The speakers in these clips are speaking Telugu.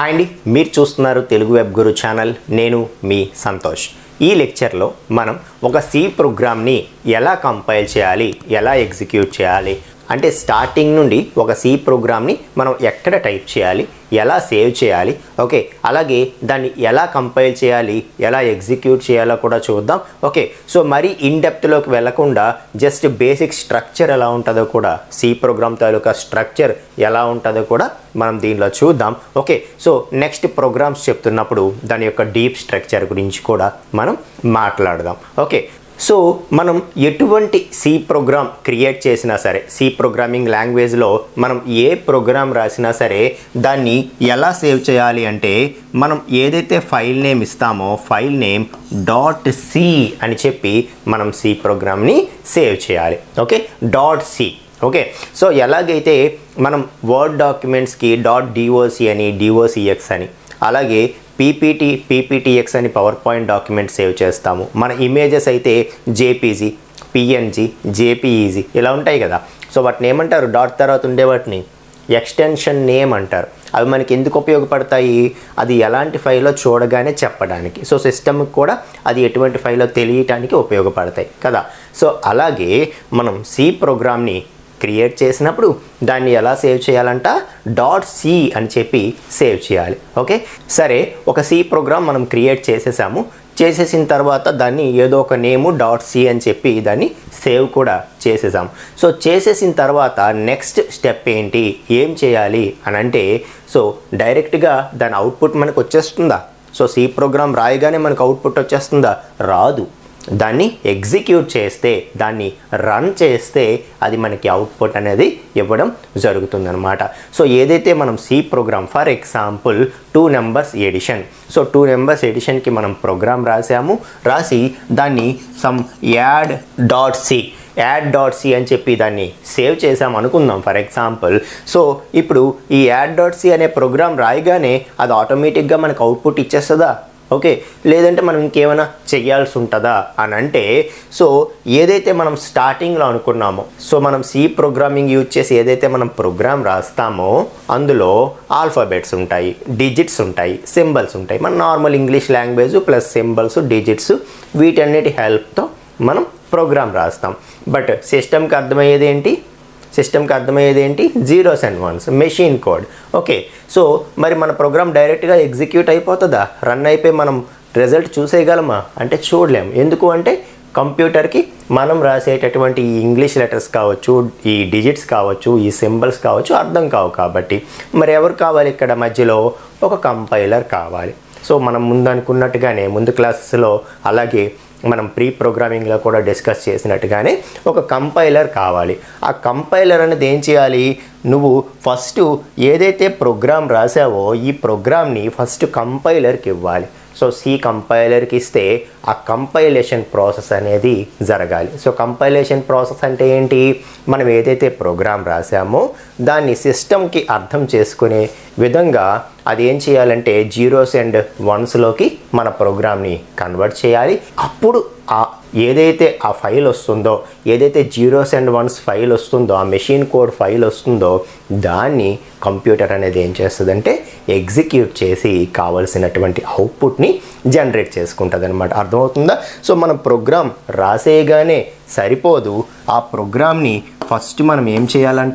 హాయ్ అండి మీరు చూస్తున్నారు తెలుగు వెబ్ గురు ఛానల్ నేను మీ సంతోష్ ఈ లెక్చర్లో మనం ఒక సి ప్రోగ్రామ్ని ఎలా కంపైల్ చేయాలి ఎలా ఎగ్జిక్యూట్ చేయాలి అంటే స్టార్టింగ్ నుండి ఒక సి ప్రోగ్రామ్ని మనం ఎక్కడ టైప్ చేయాలి ఎలా సేవ్ చేయాలి ఓకే అలాగే దాన్ని ఎలా కంపైల్ చేయాలి ఎలా ఎగ్జిక్యూట్ చేయాలో కూడా చూద్దాం ఓకే సో మరీ ఇన్ డెప్త్లోకి వెళ్లకుండా జస్ట్ బేసిక్ స్ట్రక్చర్ ఎలా ఉంటుందో కూడా సి ప్రోగ్రామ్ తాలూకా స్ట్రక్చర్ ఎలా ఉంటుందో కూడా మనం దీనిలో చూద్దాం ఓకే సో నెక్స్ట్ ప్రోగ్రామ్స్ చెప్తున్నప్పుడు దాని యొక్క డీప్ స్ట్రక్చర్ గురించి కూడా మనం మాట్లాడదాం ఓకే సో మనం ఎటువంటి సి ప్రోగ్రామ్ క్రియేట్ చేసినా సరే సి ప్రోగ్రామింగ్ లాంగ్వేజ్లో మనం ఏ ప్రోగ్రామ్ రాసినా సరే దాన్ని ఎలా సేవ్ చేయాలి అంటే మనం ఏదైతే ఫైల్ నేమ్ ఇస్తామో ఫైల్ నేమ్ డాట్ సి అని చెప్పి మనం సి ప్రోగ్రామ్ని సేవ్ చేయాలి okay dot C okay so ఎలాగైతే మనం వర్డ్ డాక్యుమెంట్స్కి డాట్ డిఓసి అని డిఓసిఎక్స్ అని అలాగే పీపీటీ పీపీటీఎక్స్ అని పవర్ పాయింట్ డాక్యుమెంట్ సేవ్ చేస్తాము మన ఇమేజెస్ అయితే జేపీజీ పిఎన్జీ జేపీఈజీ ఇలా ఉంటాయి కదా సో వాటిని ఏమంటారు డాట్ తర్వాత ఉండే వాటిని ఎక్స్టెన్షన్ నేమ్ అంటారు అవి మనకి ఎందుకు ఉపయోగపడతాయి అది ఎలాంటి ఫైల్లో చూడగానే చెప్పడానికి సో సిస్టమ్కి కూడా అది ఎటువంటి ఫైల్లో తెలియటానికి ఉపయోగపడతాయి కదా సో అలాగే మనం సి ప్రోగ్రామ్ని క్రియేట్ చేసినప్పుడు దాన్ని ఎలా సేవ్ చేయాలంట డాట్ సి అని చెప్పి సేవ్ చేయాలి ఓకే సరే ఒక సి ప్రోగ్రామ్ మనం క్రియేట్ చేసేసాము చేసేసిన తర్వాత దాన్ని ఏదో ఒక నేము డాట్ సి అని చెప్పి దాన్ని సేవ్ కూడా చేసేసాం సో చేసేసిన తర్వాత నెక్స్ట్ స్టెప్ ఏంటి ఏం చేయాలి అని అంటే సో డైరెక్ట్గా దాని అవుట్పుట్ మనకు వచ్చేస్తుందా సో సి ప్రోగ్రామ్ రాయగానే మనకు అవుట్పుట్ వచ్చేస్తుందా రాదు దాన్ని ఎగ్జిక్యూట్ చేస్తే దాన్ని రన్ చేస్తే అది మనకి అవుట్పుట్ అనేది ఇవ్వడం జరుగుతుందన్నమాట సో ఏదైతే మనం C program for example two numbers addition so two numbers ఎడిషన్కి మనం ప్రోగ్రామ్ రాసాము రాసి దాన్ని sum add dot C add dot C అని చెప్పి దాన్ని సేవ్ చేసాం అనుకుందాం ఫర్ ఎగ్జాంపుల్ సో ఇప్పుడు ఈ యాడ్ డాట్ సి అనే ప్రోగ్రామ్ రాయగానే అది ఆటోమేటిక్గా మనకు అవుట్పుట్ ఇచ్చేస్తుందా ఓకే లేదంటే మనం ఇంకేమైనా చేయాల్సి ఉంటుందా అని అంటే సో ఏదైతే మనం స్టార్టింగ్లో అనుకున్నామో సో మనం సి ప్రోగ్రామింగ్ యూజ్ చేసి ఏదైతే మనం ప్రోగ్రామ్ రాస్తామో అందులో ఆల్ఫాబెట్స్ ఉంటాయి డిజిట్స్ ఉంటాయి సింబల్స్ ఉంటాయి మన normal English language plus symbols digits వీటన్నిటి హెల్ప్తో మనం ప్రోగ్రామ్ రాస్తాం బట్ సిస్టమ్కి అర్థమయ్యేది ఏంటి సిస్టమ్కి అర్థమయ్యేది ఏంటి zeros and ones machine code okay so మరి మన ప్రోగ్రామ్ డైరెక్ట్గా ఎగ్జిక్యూట్ అయిపోతుందా రన్ అయిపోయి మనం రిజల్ట్ చూసేయగలమా అంటే చూడలేం ఎందుకు అంటే కంప్యూటర్కి మనం రాసేటటువంటి ఈ ఇంగ్లీష్ లెటర్స్ కావచ్చు ఈ డిజిట్స్ కావచ్చు ఈ సింబల్స్ కావచ్చు అర్థం కావు కాబట్టి మరి ఎవరు కావాలి ఇక్కడ మధ్యలో ఒక కంపైలర్ కావాలి సో మనం ముందు అనుకున్నట్టుగానే ముందు క్లాసెస్లో అలాగే మనం ప్రీ ప్రోగ్రామింగ్లో కూడా డిస్కస్ చేసినట్టుగానే ఒక కంపైలర్ కావాలి ఆ కంపైలర్ అనేది ఏం చేయాలి నువ్వు ఫస్ట్ ఏదైతే ప్రోగ్రామ్ రాసావో ఈ ప్రోగ్రామ్ని ఫస్ట్ కంపైలర్కి ఇవ్వాలి సో సి కంపైలర్కి ఇస్తే ఆ కంపైలేషన్ ప్రాసెస్ అనేది జరగాలి సో కంపైలేషన్ ప్రాసెస్ అంటే ఏంటి మనం ఏదైతే ప్రోగ్రామ్ రాసామో దాన్ని సిస్టమ్కి అర్థం చేసుకునే విధంగా అది ఏం చేయాలంటే జీరోస్ అండ్ వన్స్లోకి మన ప్రోగ్రామ్ని కన్వర్ట్ చేయాలి అప్పుడు ఆ ఏదైతే ఆ ఫైల్ వస్తుందో ఏదైతే జీరోస్ అండ్ వన్స్ ఫైల్ వస్తుందో ఆ మెషిన్ కోడ్ ఫైల్ వస్తుందో దాన్ని కంప్యూటర్ అనేది ఏం చేస్తుందంటే ఎగ్జిక్యూట్ చేసి కావలసినటువంటి అవుట్పుట్ని జనరేట్ చేసుకుంటుంది అనమాట అర్థమవుతుందా సో మనం ప్రోగ్రామ్ రాసేయగానే సరిపోదు ఆ ప్రోగ్రామ్ని ఫస్ట్ మనం ఏం చేయాలంట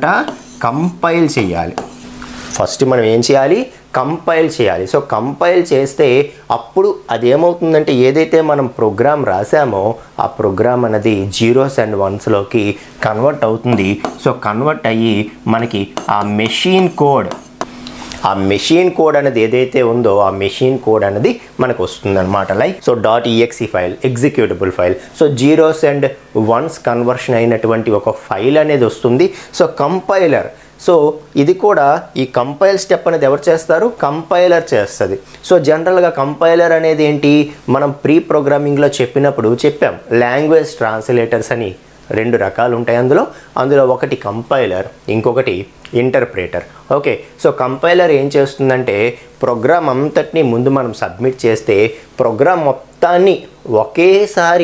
కంపైల్ చేయాలి ఫస్ట్ మనం ఏం చేయాలి కంపైల్ చేయాలి సో కంపైల్ చేస్తే అప్పుడు అదేమవుతుందంటే ఏదైతే మనం ప్రోగ్రామ్ రాసామో ఆ ప్రోగ్రామ్ అనేది జీరోస్ అండ్ వన్స్లోకి కన్వర్ట్ అవుతుంది సో కన్వర్ట్ అయ్యి మనకి ఆ మెషిన్ కోడ్ ఆ మెషిన్ కోడ్ అనేది ఏదైతే ఉందో ఆ మెషిన్ కోడ్ అనేది మనకు వస్తుందన్నమాట like so dot exe file executable file so zeros and ones conversion అయినటువంటి ఒక ఫైల్ అనేది వస్తుంది సో కంపైలర్ సో ఇది కూడా ఈ కంపైల్ స్టెప్ అనేది ఎవరు చేస్తారు కంపైలర్ చేస్తుంది సో జనరల్గా కంపైలర్ అనేది ఏంటి మనం ప్రీ ప్రోగ్రామింగ్లో చెప్పినప్పుడు చెప్పాం లాంగ్వేజ్ ట్రాన్స్లేటర్స్ అని రెండు రకాలు ఉంటాయి అందులో అందులో ఒకటి కంపైలర్ ఇంకొకటి ఇంటర్ప్రేటర్ ఓకే సో కంపైలర్ ఏం చేస్తుందంటే ప్రోగ్రామ్ అంతటిని ముందు మనం సబ్మిట్ చేస్తే ప్రోగ్రామ్ మొత్తాన్ని ఒకేసారి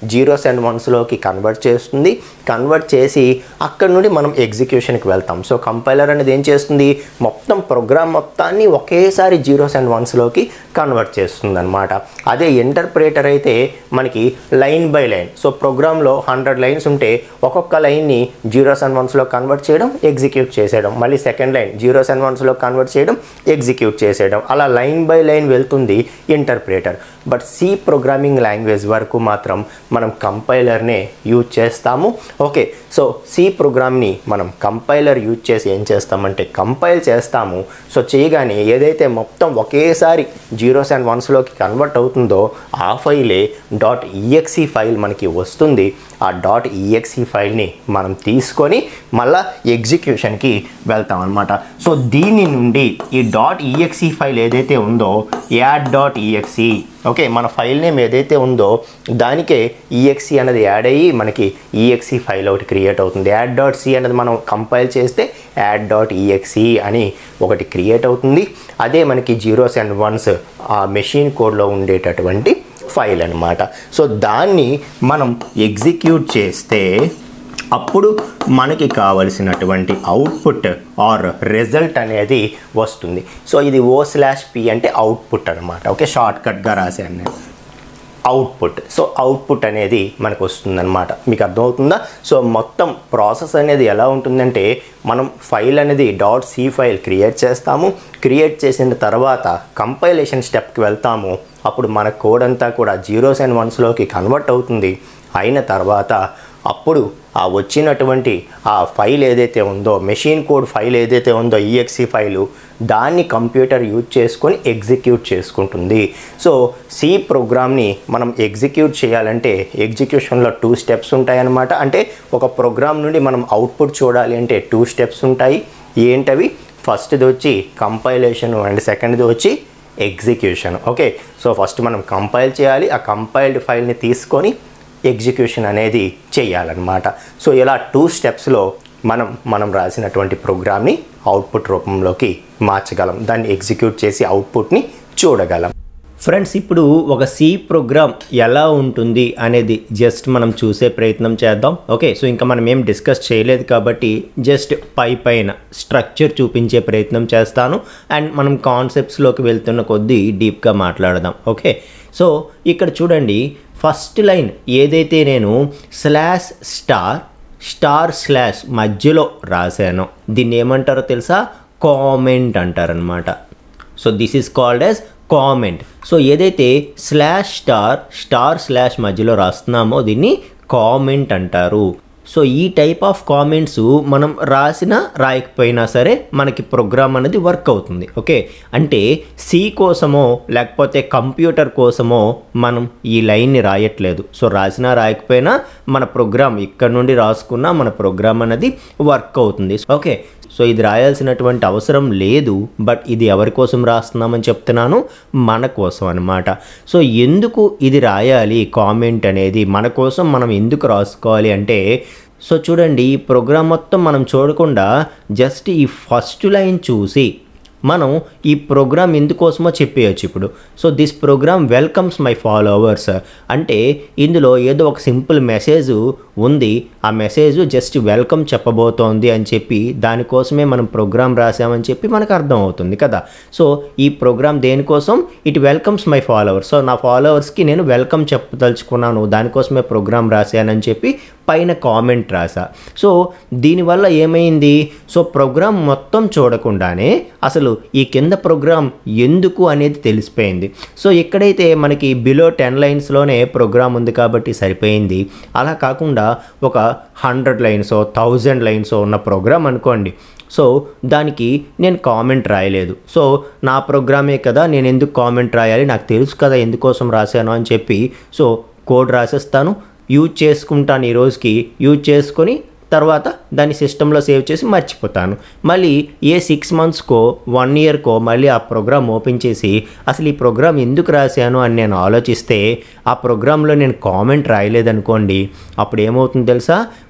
జీరోస్ అండ్ వన్స్లోకి కన్వర్ట్ చేస్తుంది కన్వర్ట్ చేసి అక్కడ నుండి మనం ఎగ్జిక్యూషన్కి వెళ్తాం సో కంపైలర్ అనేది ఏం చేస్తుంది మొత్తం ప్రోగ్రామ్ మొత్తాన్ని ఒకేసారి జీరోస్ అండ్ వన్స్లోకి కన్వర్ట్ చేస్తుంది అనమాట అదే ఇంటర్ప్రేటర్ అయితే మనకి లైన్ బై లైన్ సో ప్రోగ్రాంలో హండ్రెడ్ లైన్స్ ఉంటే ఒక్కొక్క లైన్ని జీరోస్ అండ్ వన్స్లో కన్వర్ట్ చేయడం ఎగ్జిక్యూట్ చేసేయడం మళ్ళీ సెకండ్ లైన్ జీరోస్ అండ్ వన్స్లో కన్వర్ట్ చేయడం ఎగ్జిక్యూట్ చేసేయడం అలా లైన్ బై లైన్ వెళ్తుంది interpreter but C programming language వరకు మాత్రం మనం కంపైలర్నే యూజ్ చేస్తాము ఓకే సో సి ప్రోగ్రామ్ని మనం కంపైలర్ యూజ్ చేసి ఏం చేస్తామంటే కంపైల్ చేస్తాము సో చేయగానే ఏదైతే మొత్తం ఒకేసారి జీరోస్ అండ్ వన్స్లోకి కన్వర్ట్ అవుతుందో ఆ ఫైలే డాట్ ఈఎక్సి ఫైల్ మనకి వస్తుంది ఆ డాట్ ఈఎక్సి ఫైల్ని మనం తీసుకొని మళ్ళా ఎగ్జిక్యూషన్కి వెళ్తాం అనమాట సో దీని నుండి ఈ డాట్ ఈఎక్సి ఫైల్ ఏదైతే ఉందో యాడ్ డాట్ ఈఎక్సి ఓకే మన ఫైల్ నేమ్ ఏదైతే ఉందో దానికే ఈఎక్సి అనేది యాడ్ అయ్యి మనకి ఈఎక్సి ఫైల్ ఒకటి క్రియేట్ అవుతుంది యాడ్ డాట్ సి అనేది మనం కంపైల్ చేస్తే యాడ్ డాట్ ఈఎక్సి అని ఒకటి క్రియేట్ అవుతుంది అదే మనకి జీరోస్ అండ్ వన్స్ ఆ మెషిన్ కోడ్లో ఉండేటటువంటి ఫైల్ అనమాట సో దాన్ని మనం ఎగ్జిక్యూట్ చేస్తే అప్పుడు మనకి కావలసినటువంటి అవుట్పుట్ ఆర్ రిజల్ట్ అనేది వస్తుంది సో ఇది ఓ స్లాష్ పి అంటే అవుట్పుట్ అనమాట ఓకే షార్ట్ కట్గా రాశాను నేను అవుట్పుట్ సో అవుట్పుట్ అనేది మనకు వస్తుందన్నమాట మీకు అర్థమవుతుందా సో మొత్తం ప్రాసెస్ అనేది ఎలా ఉంటుందంటే మనం ఫైల్ అనేది డాట్ సి ఫైల్ క్రియేట్ చేస్తాము క్రియేట్ చేసిన తర్వాత కంపైలేషన్ స్టెప్కి వెళ్తాము అప్పుడు మన కోడ్ అంతా కూడా జీరోస్ అండ్ వన్స్లోకి కన్వర్ట్ అవుతుంది అయిన తర్వాత అప్పుడు ఆ వచ్చినటువంటి ఆ ఫైల్ ఏదైతే ఉందో మెషిన్ కోడ్ ఫైల్ ఏదైతే ఉందో ఈఎక్సి ఫైలు దాన్ని కంప్యూటర్ యూజ్ చేసుకొని ఎగ్జిక్యూట్ చేసుకుంటుంది సో సి ప్రోగ్రామ్ని మనం ఎగ్జిక్యూట్ చేయాలంటే ఎగ్జిక్యూషన్లో టూ స్టెప్స్ ఉంటాయన్నమాట అంటే ఒక ప్రోగ్రామ్ నుండి మనం అవుట్పుట్ చూడాలి అంటే టూ స్టెప్స్ ఉంటాయి ఏంటవి ఫస్ట్ది వచ్చి కంపైలేషన్ అండ్ సెకండ్ది వచ్చి ఎగ్జిక్యూషన్ ఓకే సో ఫస్ట్ మనం కంపైల్ చేయాలి ఆ కంపైల్డ్ ఫైల్ని తీసుకొని ఎగ్జిక్యూషన్ అనేది చేయాలన్నమాట సో ఇలా టూ స్టెప్స్లో మనం మనం రాసినటువంటి ప్రోగ్రామ్ని అవుట్పుట్ రూపంలోకి మార్చగలం దాన్ని ఎగ్జిక్యూట్ చేసి అవుట్పుట్ని చూడగలం ఫ్రెండ్స్ ఇప్పుడు ఒక సి ప్రోగ్రామ్ ఎలా ఉంటుంది అనేది జస్ట్ మనం చూసే ప్రయత్నం చేద్దాం ఓకే సో ఇంకా మనం ఏం డిస్కస్ చేయలేదు కాబట్టి జస్ట్ పై పైన స్ట్రక్చర్ చూపించే ప్రయత్నం చేస్తాను అండ్ మనం కాన్సెప్ట్స్లోకి వెళ్తున్న కొద్దీ డీప్గా మాట్లాడదాం ఓకే సో ఇక్కడ చూడండి ఫస్ట్ లైన్ ఏదైతే నేను స్లాష్ స్టార్ స్టార్ స్లాష్ మధ్యలో రాశానో దీన్ని ఏమంటారో తెలుసా కామెంట్ అంటారనమాట so this is called as comment so ఏదైతే స్లాష్ స్టార్ స్టార్ స్లాష్ మధ్యలో రాస్తున్నామో దీన్ని కామెంట్ అంటారు సో ఈ టైప్ ఆఫ్ కామెంట్స్ మనం రాసినా రాయకపోయినా సరే మనకి ప్రోగ్రామ్ అనేది వర్క్ అవుతుంది ఓకే అంటే సి కోసమో లేకపోతే కంప్యూటర్ కోసమో మనం ఈ లైన్ని రాయట్లేదు సో రాసినా రాయకపోయినా మన ప్రోగ్రామ్ ఇక్కడ నుండి రాసుకున్నా మన ప్రోగ్రామ్ అనేది వర్క్ అవుతుంది ఓకే సో ఇది రాయాల్సినటువంటి అవసరం లేదు బట్ ఇది ఎవరి కోసం రాస్తున్నామని చెప్తున్నాను మన కోసం అనమాట సో ఎందుకు ఇది రాయాలి కామెంట్ అనేది మన కోసం మనం ఎందుకు రాసుకోవాలి అంటే సో చూడండి ఈ ప్రోగ్రామ్ మొత్తం మనం చూడకుండా జస్ట్ ఈ ఫస్ట్ లైన్ చూసి మనం ఈ ప్రోగ్రామ్ ఎందుకోసమో చెప్పేయచ్చు ఇప్పుడు so this program welcomes my followers అంటే ఇందులో ఏదో ఒక సింపుల్ మెసేజ్ ఉంది ఆ మెసేజ్ జస్ట్ వెల్కమ్ చెప్పబోతోంది అని చెప్పి దానికోసమే మనం ప్రోగ్రామ్ రాసామని చెప్పి మనకు అర్థం అవుతుంది కదా సో ఈ ప్రోగ్రామ్ దేనికోసం it welcomes my followers so నా ఫాలోవర్స్కి నేను వెల్కమ్ చెప్పదలుచుకున్నాను దానికోసమే ప్రోగ్రామ్ రాశానని చెప్పి పైన కామెంట్ రాసా సో దీనివల్ల ఏమైంది సో ప్రోగ్రామ్ మొత్తం చూడకుండానే అసలు ఈ కింద ప్రోగ్రామ్ ఎందుకు అనేది తెలిసిపోయింది సో ఎక్కడైతే మనకి బిలో టెన్ లైన్స్లోనే ప్రోగ్రామ్ ఉంది కాబట్టి సరిపోయింది అలా కాకుండా ఒక హండ్రెడ్ లైన్స్ థౌజండ్ లైన్స్ ఉన్న ప్రోగ్రామ్ అనుకోండి సో దానికి నేను కామెంట్ రాయలేదు సో నా ప్రోగ్రామే కదా నేను ఎందుకు కామెంట్ రాయాలి నాకు తెలుసు కదా ఎందుకోసం రాశాను అని చెప్పి సో కోడ్ రాసేస్తాను యూజ్ చేసుకుంటాను ఈ రోజుకి యూజ్ చేసుకొని తర్వాత దాన్ని సిస్టంలో సేవ్ చేసి మర్చిపోతాను మళ్ళీ ఏ సిక్స్ మంత్స్కో వన్ ఇయర్కో మళ్ళీ ఆ ప్రోగ్రామ్ ఓపెన్ చేసి అసలు ఈ ప్రోగ్రామ్ ఎందుకు రాశాను అని నేను ఆలోచిస్తే ఆ ప్రోగ్రాంలో నేను కామెంట్ రాయలేదనుకోండి అప్పుడు ఏమవుతుంది తెలుసా మొత్తం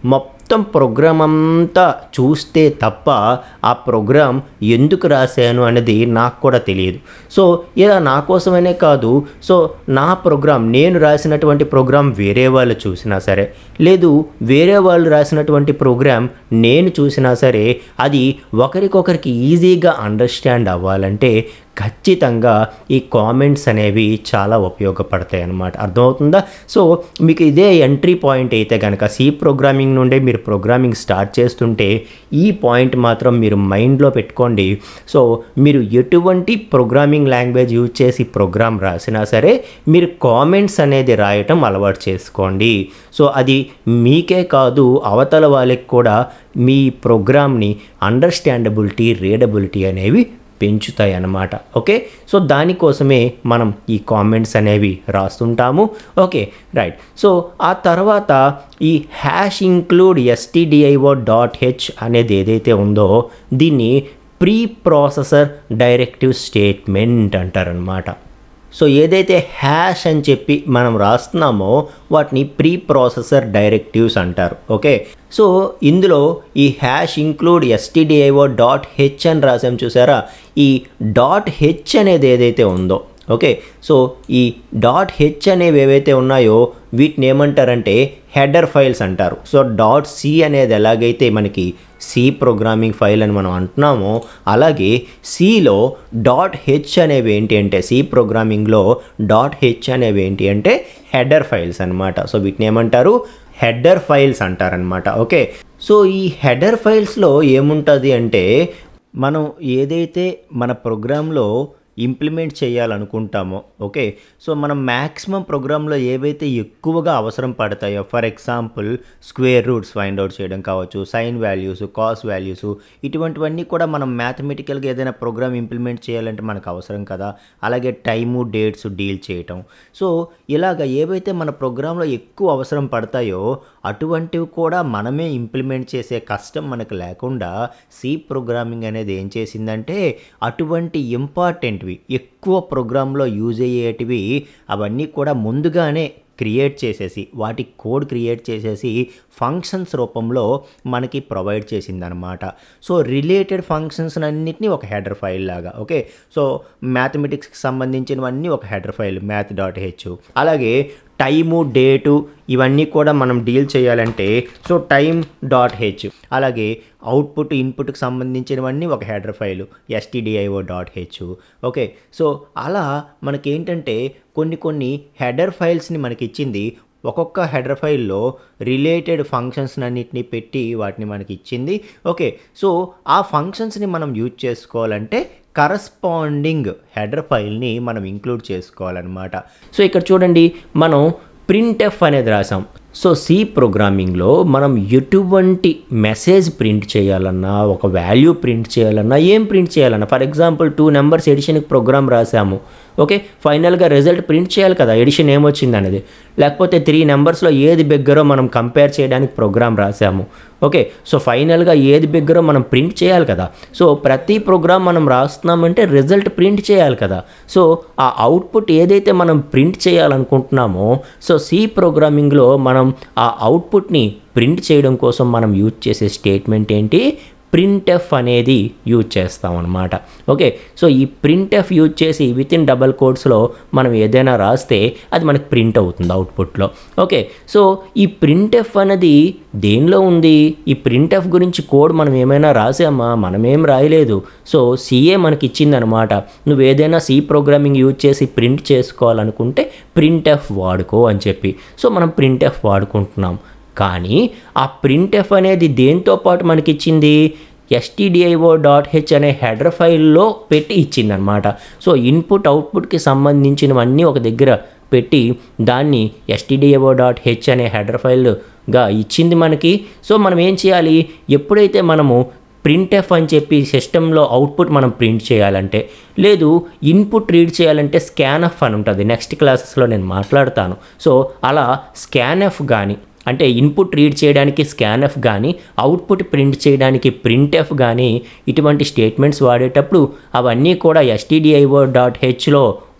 మొత్తం ప్రోగ్రామ్ అంతా చూస్తే తప్ప ఆ ప్రోగ్రామ్ ఎందుకు రాశాను అనేది నాకు కూడా తెలియదు సో ఇలా నా కోసమనే కాదు సో నా ప్రోగ్రామ్ నేను రాసినటువంటి ప్రోగ్రామ్ వేరే వాళ్ళు చూసినా సరే లేదు వేరే వాళ్ళు రాసినటువంటి ప్రోగ్రామ్ నేను చూసినా సరే అది ఒకరికొకరికి ఈజీగా అండర్స్టాండ్ అవ్వాలంటే ఖచ్చితంగా ఈ కామెంట్స్ అనేవి చాలా ఉపయోగపడతాయి అన్నమాట అర్థమవుతుందా సో మీకు ఇదే ఎంట్రీ పాయింట్ అయితే కనుక సి ప్రోగ్రామింగ్ నుండే మీరు ప్రోగ్రామింగ్ స్టార్ట్ చేస్తుంటే ఈ పాయింట్ మాత్రం మీరు మైండ్లో పెట్టుకోండి సో మీరు ఎటువంటి ప్రోగ్రామింగ్ లాంగ్వేజ్ యూజ్ చేసి ప్రోగ్రామ్ రాసినా సరే మీరు కామెంట్స్ అనేది రాయటం అలవాటు చేసుకోండి సో అది మీకే కాదు అవతల వాళ్ళకి కూడా మీ ప్రోగ్రామ్ని అండర్స్టాండబిలిటీ రీడబిలిటీ అనేవి పెంచుతాయి అన్నమాట ఓకే సో దానికోసమే మనం ఈ కామెంట్స్ అనేవి రాస్తుంటాము ఓకే రైట్ సో ఆ తర్వాత ఈ hash include stdio dot h అనేది ఏదైతే ఉందో దీన్ని ప్రీ ప్రాసెసర్ డైరెక్టివ్ స్టేట్మెంట్ అంటారనమాట సో ఏదైతే హ్యాష్ అని చెప్పి మనం రాస్తున్నామో వాటిని ప్రీ ప్రాసెసర్ డైరెక్టివ్స్ అంటారు ఓకే సో ఇందులో ఈ hash include stdio dot h అని రాసాం చూసారా ఈ డాట్ హెచ్ అనేది ఏదైతే ఉందో ఓకే సో ఈ డాట్ హెచ్ అనేవి ఏవైతే ఉన్నాయో వీటిని ఏమంటారంటే హెడర్ ఫైల్స్ అంటారు సో డాట్ సి అనేది ఎలాగైతే మనకి సి ప్రోగ్రామింగ్ ఫైల్ అని మనం అంటున్నామో అలాగే సిలో డాట్ హెచ్ అనేవి ఏంటి అంటే సి ప్రోగ్రామింగ్లో డాట్ హెచ్ అనేవి ఏంటి అంటే హెడర్ ఫైల్స్ అనమాట సో వీటిని ఏమంటారు హెడర్ ఫైల్స్ అంటారనమాట ఓకే సో ఈ హెడర్ ఫైల్స్లో ఏముంటుంది అంటే మనం ఏదైతే మన ప్రోగ్రాంలో ఇంప్లిమెంట్ చేయాలనుకుంటామో ఓకే సో మనం మ్యాక్సిమం ప్రోగ్రాంలో ఏవైతే ఎక్కువగా అవసరం పడతాయో for example square roots find out చేయడం కావచ్చు సైన్ వాల్యూస్ కాస్ వాల్యూస్ ఇటువంటివన్నీ కూడా మనం మ్యాథమెటికల్గా ఏదైనా ప్రోగ్రామ్ ఇంప్లిమెంట్ చేయాలంటే మనకు అవసరం కదా అలాగే టైము డేట్స్ డీల్ చేయటం సో ఇలాగ ఏవైతే మన ప్రోగ్రాంలో ఎక్కువ అవసరం పడతాయో అటువంటివి కూడా మనమే ఇంప్లిమెంట్ చేసే కష్టం మనకు లేకుండా సి ప్రోగ్రామింగ్ అనేది ఏం చేసిందంటే అటువంటి ఇంపార్టెంట్వి ఎక్కువ ప్రోగ్రాంలో యూజ్ అయ్యేటివి అవన్నీ కూడా ముందుగానే క్రియేట్ చేసేసి వాటి కోడ్ క్రియేట్ చేసేసి ఫంక్షన్స్ రూపంలో మనకి ప్రొవైడ్ చేసిందనమాట సో రిలేటెడ్ ఫంక్షన్స్ అన్నిటినీ ఒక హెడర్ ఫైల్ లాగా ఓకే సో మ్యాథమెటిక్స్కి సంబంధించినవన్నీ ఒక header file math dot h అలాగే టైము డేటు ఇవన్నీ కూడా మనం డీల్ చేయాలంటే సో టైం డాట్ హెచ్ అలాగే అవుట్పుట్ ఇన్పుట్కి సంబంధించినవన్నీ ఒక header file stdio dot h okay so అలా మనకేంటంటే కొన్ని కొన్ని హెడర్ ఫైల్స్ని మనకి ఇచ్చింది ఒక్కొక్క హెడర్ ఫైల్లో రిలేటెడ్ ఫంక్షన్స్ అన్నిటిని పెట్టి వాటిని మనకి ఇచ్చింది ఓకే సో ఆ ఫంక్షన్స్ని మనం యూజ్ చేసుకోవాలంటే కరస్పాండింగ్ హెడర్ ఫైల్ని మనం ఇంక్లూడ్ చేసుకోవాలన్నమాట సో ఇక్కడ చూడండి మనం ప్రింట్ ఎఫ్ అనేది రాసాం సో సి ప్రోగ్రామింగ్లో మనం ఎటువంటి మెసేజ్ ప్రింట్ చేయాలన్నా ఒక వాల్యూ ప్రింట్ చేయాలన్నా ఏం ప్రింట్ చేయాలన్నా ఫర్ ఎగ్జాంపుల్ టూ నెంబర్స్ ఎడిషన్కి ప్రోగ్రామ్ రాసాము ఓకే ఫైనల్గా రిజల్ట్ ప్రింట్ చేయాలి కదా ఎడిషన్ ఏమొచ్చింది అనేది లేకపోతే త్రీ నెంబర్స్లో ఏది బిగ్గరో మనం కంపేర్ చేయడానికి ప్రోగ్రామ్ రాసాము ఓకే సో ఫైనల్గా ఏది బిగ్గరో మనం ప్రింట్ చేయాలి కదా సో ప్రతి ప్రోగ్రామ్ మనం రాస్తున్నామంటే రిజల్ట్ ప్రింట్ చేయాలి కదా సో ఆ అవుట్పుట్ ఏదైతే మనం ప్రింట్ చేయాలనుకుంటున్నామో సో సి ప్రోగ్రామింగ్లో మనం ఆ అవుట్పుట్ని ప్రింట్ చేయడం కోసం మనం యూజ్ చేసే స్టేట్మెంట్ ఏంటి ప్రింట్ఎఫ్ అనేది యూజ్ చేస్తాం అనమాట ఓకే సో ఈ ప్రింట్ఎఫ్ యూజ్ చేసి విత్ ఇన్ డబల్ కోడ్స్లో మనం ఏదైనా రాస్తే అది మనకి ప్రింట్ అవుతుంది అవుట్పుట్లో ఓకే సో ఈ ప్రింట్ఎఫ్ అనేది దేనిలో ఉంది ఈ ప్రింట్ఎఫ్ గురించి కోడ్ మనం ఏమైనా రాసామా మనమేం రాయలేదు సో సిఏ మనకి ఇచ్చిందనమాట నువ్వు ఏదైనా సి ప్రోగ్రామింగ్ యూజ్ చేసి ప్రింట్ చేసుకోవాలనుకుంటే ప్రింట్ఎఫ్ వాడుకో అని చెప్పి సో మనం ప్రింట్ఎఫ్ వాడుకుంటున్నాం కానీ ఆ ప్రింట్ఎఫ్ అనేది దేంతో పాటు మనకిచ్చింది ఎస్టీడిఐఓ డాట్ హెచ్ అనే హెడర్ ఫైల్లో పెట్టి ఇచ్చిందనమాట సో ఇన్పుట్ అవుట్పుట్కి సంబంధించినవన్నీ ఒక దగ్గర పెట్టి దాన్ని ఎస్టీడిఐఓ డాట్ హెచ్ అనే హెడర్ ఫైల్గా ఇచ్చింది మనకి సో మనం ఏం చేయాలి ఎప్పుడైతే మనము ప్రింట్ఎఫ్ అని చెప్పి సిస్టంలో అవుట్పుట్ మనం ప్రింట్ చేయాలంటే లేదు ఇన్పుట్ రీడ్ చేయాలంటే స్కాన్ఎఫ్ అని ఉంటుంది నెక్స్ట్ క్లాసెస్లో నేను మాట్లాడతాను సో అలా స్కాన్ఎఫ్ కానీ అంటే ఇన్పుట్ రీడ్ చేయడానికి స్కాన్ఎఫ్ కానీ అవుట్పుట్ ప్రింట్ చేయడానికి ప్రింట్ఎఫ్ కానీ ఇటువంటి స్టేట్మెంట్స్ వాడేటప్పుడు అవన్నీ కూడా ఎస్టీడిఐఓ డాట్ హెచ్లో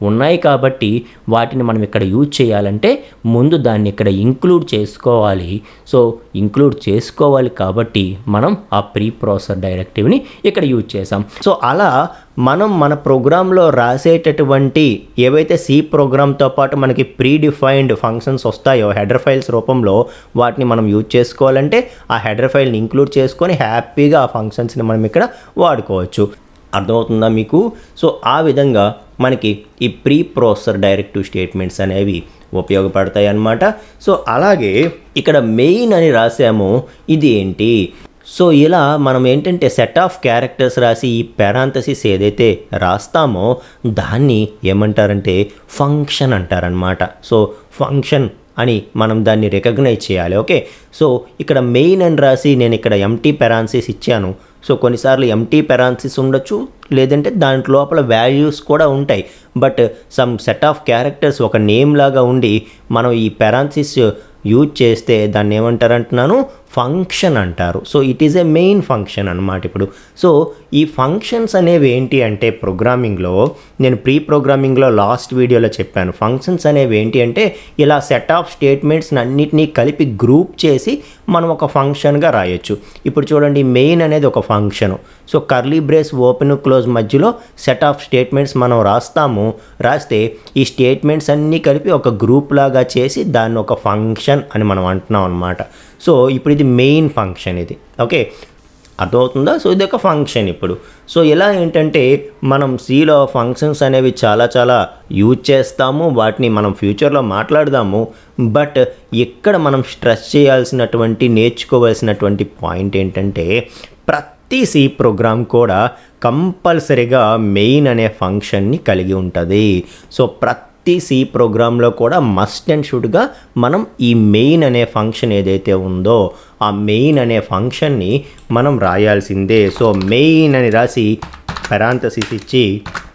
ఉన్నాయి కాబట్టి వాటిని మనం ఇక్కడ యూజ్ చేయాలంటే ముందు దాన్ని ఇక్కడ ఇంక్లూడ్ చేసుకోవాలి సో ఇంక్లూడ్ చేసుకోవాలి కాబట్టి మనం ఆ ప్రీ ప్రాసెసర్ డైరెక్టివ్ని ఇక్కడ యూజ్ చేసాం సో అలా మనం మన ప్రోగ్రాంలో రాసేటటువంటి ఏవైతే సి ప్రోగ్రామ్తో పాటు మనకి ప్రీ డిఫైన్డ్ ఫంక్షన్స్ వస్తాయో హెడర్ ఫైల్స్ రూపంలో వాటిని మనం యూజ్ చేసుకోవాలంటే ఆ హెడర్ ఫైల్ని ఇంక్లూడ్ చేసుకొని హ్యాపీగా ఆ ఫంక్షన్స్ని మనం ఇక్కడ వాడుకోవచ్చు అర్థమవుతుందా మీకు సో ఆ విధంగా మనకి ఈ ప్రీ ప్రాసెసర్ డైరెక్టివ్ స్టేట్మెంట్స్ అనేవి ఉపయోగపడతాయి అన్నమాట సో అలాగే ఇక్కడ మెయిన్ అని రాసాము ఇది ఏంటి సో ఇలా మనం ఏంటంటే సెట్ ఆఫ్ క్యారెక్టర్స్ రాసి ఈ పెరాంతసిస్ ఏదైతే రాస్తామో దాన్ని ఏమంటారంటే ఫంక్షన్ అంటారనమాట సో ఫంక్షన్ అని మనం దాన్ని రికగ్నైజ్ చేయాలి ఓకే సో ఇక్కడ మెయిన్ అని రాసి నేను ఇక్కడ ఎంటీ పెరాన్సిస్ ఇచ్చాను సో కొన్నిసార్లు ఎంటీ పెరాన్సిస్ ఉండొచ్చు లేదంటే దాంట్ లోపల వాల్యూస్ కూడా ఉంటాయి but some set of characters ఒక నేమ్ లాగా ఉండి మనం ఈ పెరాన్సిస్ యూజ్ చేస్తే దాన్ని ఏమంటారు అంటున్నాను ఫంక్షన్ అంటారు so it is a main function అనమాట ఇప్పుడు సో ఈ ఫంక్షన్స్ అనేవి ఏంటి అంటే ప్రోగ్రామింగ్లో నేను ప్రీ ప్రోగ్రామింగ్లో లాస్ట్ వీడియోలో చెప్పాను ఫంక్షన్స్ అనేవి ఏంటి అంటే ఇలా సెట్ ఆఫ్ స్టేట్మెంట్స్ అన్నిటినీ కలిపి గ్రూప్ చేసి మనం ఒక ఫంక్షన్గా రాయొచ్చు ఇప్పుడు చూడండి మెయిన్ అనేది ఒక function so curly brace open close మధ్యలో సెట్ ఆఫ్ స్టేట్మెంట్స్ మనం రాస్తాము రాస్తే ఈ స్టేట్మెంట్స్ అన్నీ కలిపి ఒక గ్రూప్ లాగా చేసి దాన్ని ఒక ఫంక్షన్ అని మనం అంటున్నాం అనమాట సో ఇప్పుడు ఇది మెయిన్ ఫంక్షన్ ఇది ఓకే అర్థమవుతుందా సో ఇది ఒక ఫంక్షన్ ఇప్పుడు సో ఇలా ఏంటంటే మనం సిలో ఫంక్షన్స్ అనేవి చాలా చాలా యూజ్ చేస్తాము వాటిని మనం ఫ్యూచర్లో మాట్లాడదాము బట్ ఇక్కడ మనం స్ట్రెస్ చేయాల్సినటువంటి నేర్చుకోవాల్సినటువంటి పాయింట్ ఏంటంటే ప్రతి సి ప్రోగ్రామ్ కూడా కంపల్సరీగా మెయిన్ అనే ఫంక్షన్ని కలిగి ఉంటుంది సో ప్రతి ప్రతి సి ప్రోగ్రాంలో కూడా మస్ట్ అండ్ షుడ్గా మనం ఈ మెయిన్ అనే ఫంక్షన్ ఏదైతే ఉందో ఆ మెయిన్ అనే ఫంక్షన్ని మనం రాయాల్సిందే సో మెయిన్ అని రాసి పెరాంతసిస్ ఇచ్చి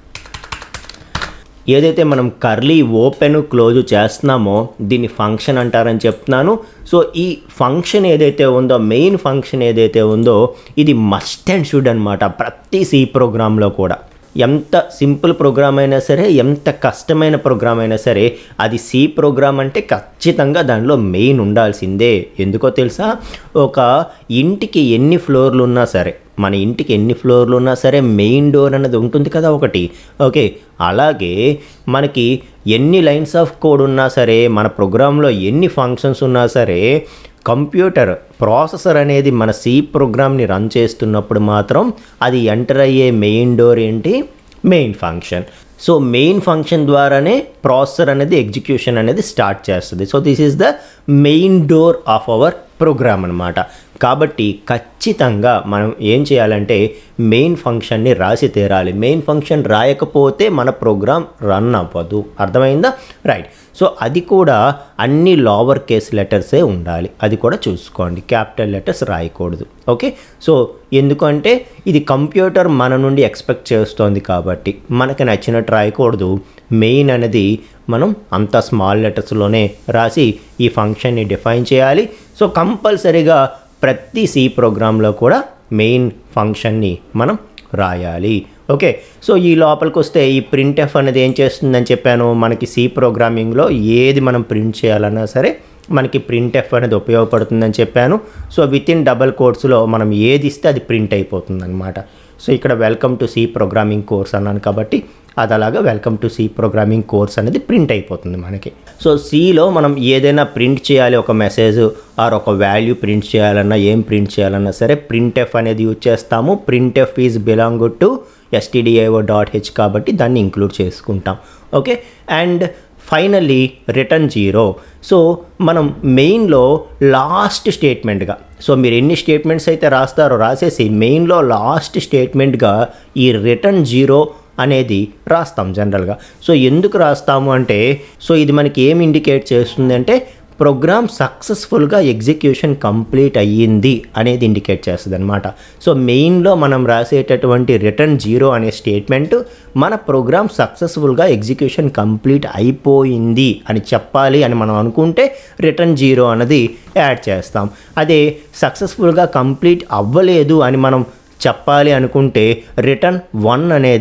ఏదైతే మనం కర్లీ ఓపెన్ క్లోజ్ చేస్తున్నామో దీన్ని ఫంక్షన్ అంటారని చెప్తున్నాను సో ఈ ఫంక్షన్ ఏదైతే ఉందో మెయిన్ ఫంక్షన్ ఏదైతే ఉందో ఇది మస్ట్ అండ్ షుడ్ అనమాట ప్రతి సి ప్రోగ్రాంలో కూడా ఎంత సింపుల్ ప్రోగ్రామ్ అయినా సరే ఎంత కష్టమైన ప్రోగ్రామ్ అయినా సరే అది సి ప్రోగ్రామ్ అంటే ఖచ్చితంగా దానిలో మెయిన్ ఉండాల్సిందే ఎందుకో తెలుసా ఒక ఇంటికి ఎన్ని ఫ్లోర్లు ఉన్నా సరే మన ఇంటికి ఎన్ని ఫ్లోర్లు ఉన్నా సరే మెయిన్ డోర్ అనేది ఉంటుంది కదా ఒకటి ఓకే అలాగే మనకి ఎన్ని లైన్స్ ఆఫ్ కోడ్ ఉన్నా సరే మన ప్రోగ్రాంలో ఎన్ని ఫంక్షన్స్ ఉన్నా సరే కంప్యూటర్ ప్రాసెసర్ అనేది మన సి ప్రోగ్రామ్ని రన్ చేస్తున్నప్పుడు మాత్రం అది ఎంటర్ అయ్యే మెయిన్ డోర్ ఏంటి main function so main function ద్వారానే ప్రాసెసర్ అనేది ఎగ్జిక్యూషన్ అనేది స్టార్ట్ చేస్తుంది so this is the main door of our program అనమాట కాబట్టి ఖచ్చితంగా మనం ఏం చేయాలంటే మెయిన్ ఫంక్షన్ని రాసి తీరాలి మెయిన్ ఫంక్షన్ రాయకపోతే మన ప్రోగ్రామ్ రన్ అవ్వదు అర్థమైందా రైట్ సో అది కూడా అన్ని లోవర్ కేస్ లెటర్సే ఉండాలి అది కూడా చూసుకోండి క్యాపిటల్ లెటర్స్ రాయకూడదు ఓకే సో ఎందుకంటే ఇది కంప్యూటర్ మన నుండి ఎక్స్పెక్ట్ చేస్తోంది కాబట్టి మనకి నచ్చినట్టు రాయకూడదు మెయిన్ అనేది మనం అంత స్మాల్ లెటర్స్లోనే రాసి ఈ ఫంక్షన్ని డిఫైన్ చేయాలి సో కంపల్సరీగా ప్రతి సి ప్రోగ్రాంలో కూడా మెయిన్ ఫంక్షన్ని మనం రాయాలి ఓకే సో ఈ లోపలికి వస్తే ఈ ప్రింట్ ఎఫ్ అనేది ఏం చేస్తుందని చెప్పాను మనకి సి ప్రోగ్రామింగ్లో ఏది మనం ప్రింట్ చేయాలన్నా సరే మనకి ప్రింట్ ఎఫ్ అనేది ఉపయోగపడుతుందని చెప్పాను సో విత్ ఇన్ డబల్ కోర్సులో మనం ఏది ఇస్తే అది ప్రింట్ అయిపోతుంది అనమాట సో ఇక్కడ welcome to C programming course అన్నాను కాబట్టి అది అలాగా welcome to C programming course అనేది ప్రింట్ అయిపోతుంది మనకి సో సిలో మనం ఏదైనా ప్రింట్ చేయాలి ఒక మెసేజ్ ఆర్ ఒక వాల్యూ ప్రింట్ చేయాలన్నా ఏం ప్రింట్ చేయాలన్నా సరే ప్రింట్ ఎఫ్ అనేది యూజ్ చేస్తాము printf is belong to stdio dot h కాబట్టి దాన్ని ఇంక్లూడ్ చేసుకుంటాం okay and finally return zero so మనం మెయిన్లో లాస్ట్ స్టేట్మెంట్గా సో మీరు ఎన్ని స్టేట్మెంట్స్ అయితే రాస్తారో రాసేసి మెయిన్లో లాస్ట్ స్టేట్మెంట్గా ఈ రిటర్న్ జీరో అనేది రాస్తాం జనరల్గా సో ఎందుకు రాస్తాము అంటే సో ఇది మనకి ఏం ఇండికేట్ చేస్తుంది అంటే ప్రోగ్రామ్ సక్సెస్ఫుల్గా ఎగ్జిక్యూషన్ కంప్లీట్ అయ్యింది అనేది ఇండికేట్ చేస్తుంది అనమాట సో మెయిన్లో మనం రాసేటటువంటి రిటర్న్ జీరో అనే స్టేట్మెంట్ మన ప్రోగ్రామ్ సక్సెస్ఫుల్గా ఎగ్జిక్యూషన్ కంప్లీట్ అయిపోయింది అని చెప్పాలి అని మనం అనుకుంటే రిటర్న్ జీరో అనేది యాడ్ చేస్తాం అదే సక్సెస్ఫుల్గా కంప్లీట్ అవ్వలేదు అని మనం చెప్పాలి అనుకుంటే రిటర్న్ వన్ అనేది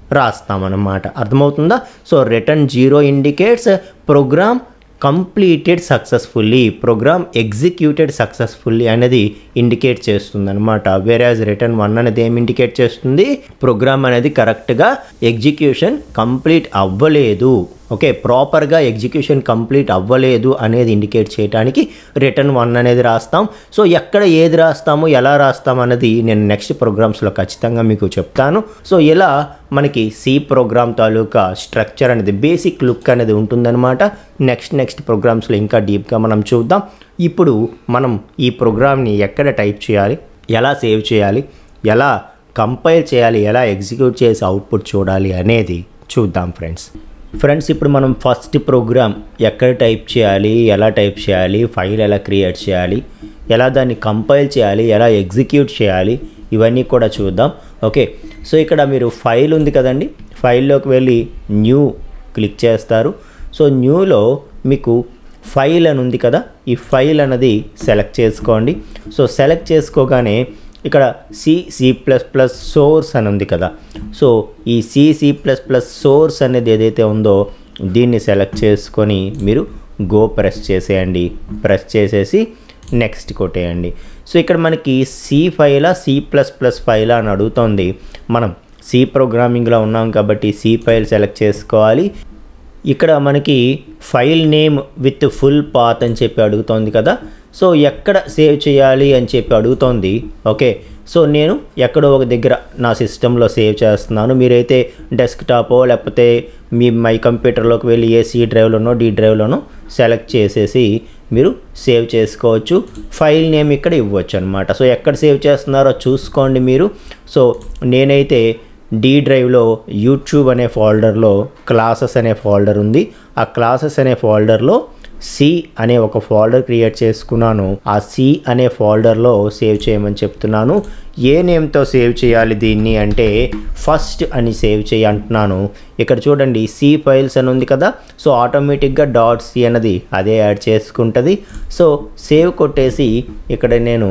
రాస్తామన్నమాట అర్థమవుతుందా so return zero indicates program completed successfully program executed successfully అనేది ఇండికేట్ చేస్తుంది అనమాట వేరేజ్ రిటర్న్ వన్ అనేది ఏం ఇండికేట్ చేస్తుంది ప్రోగ్రామ్ అనేది కరెక్ట్గా ఎగ్జిక్యూషన్ కంప్లీట్ అవ్వలేదు ఓకే ప్రాపర్గా ఎగ్జిక్యూషన్ కంప్లీట్ అవ్వలేదు అనేది ఇండికేట్ చేయడానికి రిటర్న్ వన్ అనేది రాస్తాం సో ఎక్కడ ఏది రాస్తాము ఎలా రాస్తాం అనేది నేను నెక్స్ట్ ప్రోగ్రామ్స్లో ఖచ్చితంగా మీకు చెప్తాను సో ఇలా మనకి సి ప్రోగ్రామ్ తాలూకా స్ట్రక్చర్ అనేది బేసిక్ లుక్ అనేది ఉంటుందన్నమాట నెక్స్ట్ నెక్స్ట్ ప్రోగ్రామ్స్లో ఇంకా డీప్గా మనం చూద్దాం ఇప్పుడు మనం ఈ ప్రోగ్రామ్ని ఎక్కడ టైప్ చేయాలి ఎలా సేవ్ చేయాలి ఎలా కంపైల్ చేయాలి ఎలా ఎగ్జిక్యూట్ చేసి అవుట్పుట్ చూడాలి అనేది చూద్దాం ఫ్రెండ్స్ ఫ్రెండ్స్ ఇప్పుడు మనం ఫస్ట్ ప్రోగ్రామ్ ఎక్కడ టైప్ చేయాలి ఎలా టైప్ చేయాలి ఫైల్ ఎలా క్రియేట్ చేయాలి ఎలా దాన్ని కంపైల్ చేయాలి ఎలా ఎగ్జిక్యూట్ చేయాలి ఇవన్నీ కూడా చూద్దాం ఓకే సో ఇక్కడ మీరు ఫైల్ ఉంది కదండి ఫైల్లోకి వెళ్ళి న్యూ క్లిక్ చేస్తారు సో న్యూలో మీకు ఫైల్ అని ఉంది కదా ఈ ఫైల్ అన్నది సెలెక్ట్ చేసుకోండి సో సెలెక్ట్ చేసుకోగానే ఇక్కడ C C plus plus source అని ఉంది కదా సో ఈ C C plus plus source అనేది ఏదైతే ఉందో దీన్ని సెలెక్ట్ చేసుకొని మీరు గో ప్రెస్ చేసేయండి ప్రెస్ చేసేసి నెక్స్ట్ కొట్టేయండి సో ఇక్కడ మనకి సి ఫైలా సి ప్లస్ ప్లస్ ఫైలా అని అడుగుతోంది మనం సి ప్రోగ్రామింగ్లో ఉన్నాం కాబట్టి సి ఫైల్ సెలెక్ట్ చేసుకోవాలి ఇక్కడ మనకి file name with full path అని చెప్పి అడుగుతోంది కదా సో ఎక్కడ సేవ్ చేయాలి అని చెప్పి అడుగుతోంది ఓకే సో నేను ఎక్కడో ఒక దగ్గర నా సిస్టంలో సేవ్ చేస్తున్నాను మీరైతే డెస్క్టాపో లేకపోతే మీ మై కంప్యూటర్లోకి వెళ్ళి ఏ సి డ్రైవ్లోనో డి డ్రైవ్లోనో సెలెక్ట్ చేసేసి మీరు సేవ్ చేసుకోవచ్చు ఫైల్ నేమ్ ఇక్కడ ఇవ్వచ్చు అనమాట సో ఎక్కడ సేవ్ చేస్తున్నారో చూసుకోండి మీరు సో నేనైతే డి డ్రైవ్లో యూట్యూబ్ అనే ఫోల్డర్లో క్లాసెస్ అనే ఫోల్డర్ ఉంది ఆ క్లాసెస్ అనే ఫోల్డర్లో సి అనే ఒక ఫోల్డర్ క్రియేట్ చేసుకున్నాను ఆ సి అనే ఫోల్డర్లో సేవ్ చేయమని చెప్తున్నాను ఏ నేమ్తో సేవ్ చేయాలి దీన్ని అంటే ఫస్ట్ అని సేవ్ చేయి అంటున్నాను ఇక్కడ చూడండి సి ఫైల్స్ అని ఉంది కదా సో ఆటోమేటిక్గా డాట్ సి అన్నది అదే యాడ్ చేసుకుంటుంది సో సేవ్ కొట్టేసి ఇక్కడ నేను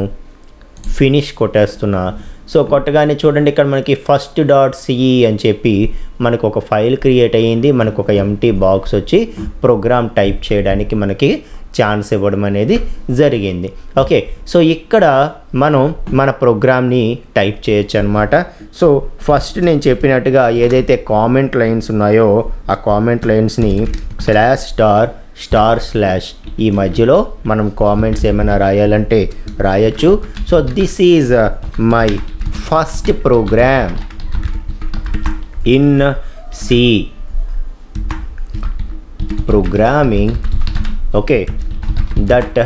ఫినిష్ కొట్టేస్తున్నా సో కొట్టగానే చూడండి ఇక్కడ మనకి ఫస్ట్ డాట్ సిఈ అని చెప్పి మనకు ఒక ఫైల్ క్రియేట్ అయ్యింది మనకు ఒక ఎంటీ బాక్స్ వచ్చి ప్రోగ్రామ్ టైప్ చేయడానికి మనకి ఛాన్స్ ఇవ్వడం అనేది జరిగింది ఓకే సో ఇక్కడ మనం మన ప్రోగ్రామ్ని టైప్ చేయొచ్చు అనమాట సో ఫస్ట్ నేను చెప్పినట్టుగా ఏదైతే కామెంట్ లైన్స్ ఉన్నాయో ఆ కామెంట్ లైన్స్ని స్లాష్ స్టార్ స్టార్ స్లాష్ ఈ మధ్యలో మనం కామెంట్స్ ఏమైనా రాయాలంటే రాయొచ్చు so this is my first program in C programming okay that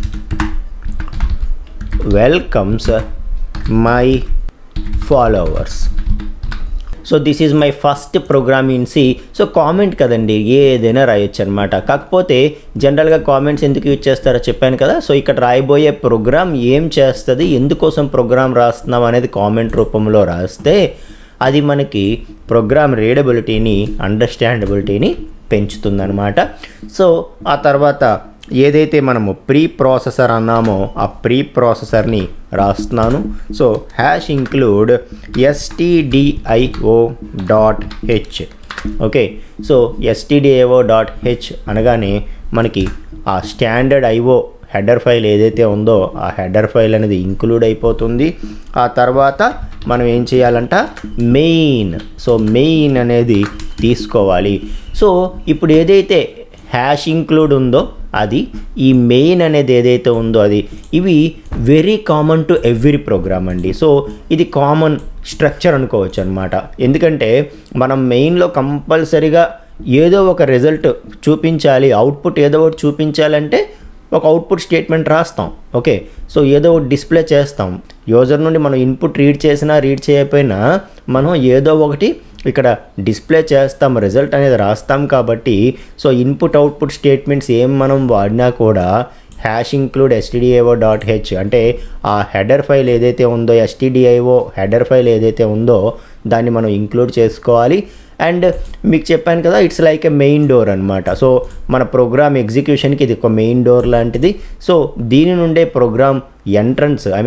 welcomes my followers so this is my first program in C so comment కదండి ఏదైనా రాయొచ్చు అనమాట కాకపోతే జనరల్గా కామెంట్స్ ఎందుకు యూజ్ చేస్తారో చెప్పాను కదా సో ఇక్కడ రాయబోయే ప్రోగ్రామ్ ఏం చేస్తుంది ఎందుకోసం ప్రోగ్రామ్ రాస్తున్నాం అనేది కామెంట్ రూపంలో రాస్తే అది మనకి ప్రోగ్రామ్ రీడబిలిటీని అండర్స్టాండబిలిటీని పెంచుతుందన్నమాట సో ఆ తర్వాత ఏదైతే మనము ప్రీ ప్రాసెసర్ అన్నామో ఆ ప్రీ ప్రాసెసర్ని రాస్తున్నాను so hash include stdio dot h okay so stdio dot h అనగానే మనకి ఆ స్టాండర్డ్ ఐఓ హెడర్ ఫైల్ ఏదైతే ఉందో ఆ హెడర్ ఫైల్ అనేది ఇంక్లూడ్ అయిపోతుంది ఆ తర్వాత మనం ఏం చేయాలంట మెయిన్ సో మెయిన్ అనేది తీసుకోవాలి సో ఇప్పుడు ఏదైతే హ్యాష్ ఇంక్లూడ్ ఉందో అది ఈ మెయిన్ అనేది ఏదైతే ఉందో అది ఇవి very common to every program అండి సో ఇది కామన్ స్ట్రక్చర్ అనుకోవచ్చు అనమాట ఎందుకంటే మనం మెయిన్లో కంపల్సరిగా ఏదో ఒక రిజల్ట్ చూపించాలి అవుట్పుట్ ఏదో ఒకటి చూపించాలంటే ఒక అవుట్పుట్ స్టేట్మెంట్ రాస్తాం ఓకే సో ఏదో ఒకటి డిస్ప్లే చేస్తాం యూజర్ నుండి మనం ఇన్పుట్ రీడ్ చేసినా రీడ్ చేయకపోయినా మనం ఏదో ఒకటి ఇక్కడ డిస్ప్లే చేస్తాం రిజల్ట్ అనేది రాస్తాం కాబట్టి సో ఇన్పుట్ అవుట్పుట్ స్టేట్మెంట్స్ ఏం మనం వాడినా కూడా hash include stdio dot h అంటే ఆ హెడర్ ఫైల్ ఏదైతే ఉందో ఎస్టీడిఐఓ హెడర్ ఫైల్ ఏదైతే ఉందో దాన్ని మనం ఇంక్లూడ్ చేసుకోవాలి అండ్ మీకు చెప్పాను కదా it's like a main door అనమాట సో మన ప్రోగ్రామ్ ఎగ్జిక్యూషన్కి ఇది ఒక మెయిన్ డోర్ లాంటిది సో దీని నుండే program entrance I mean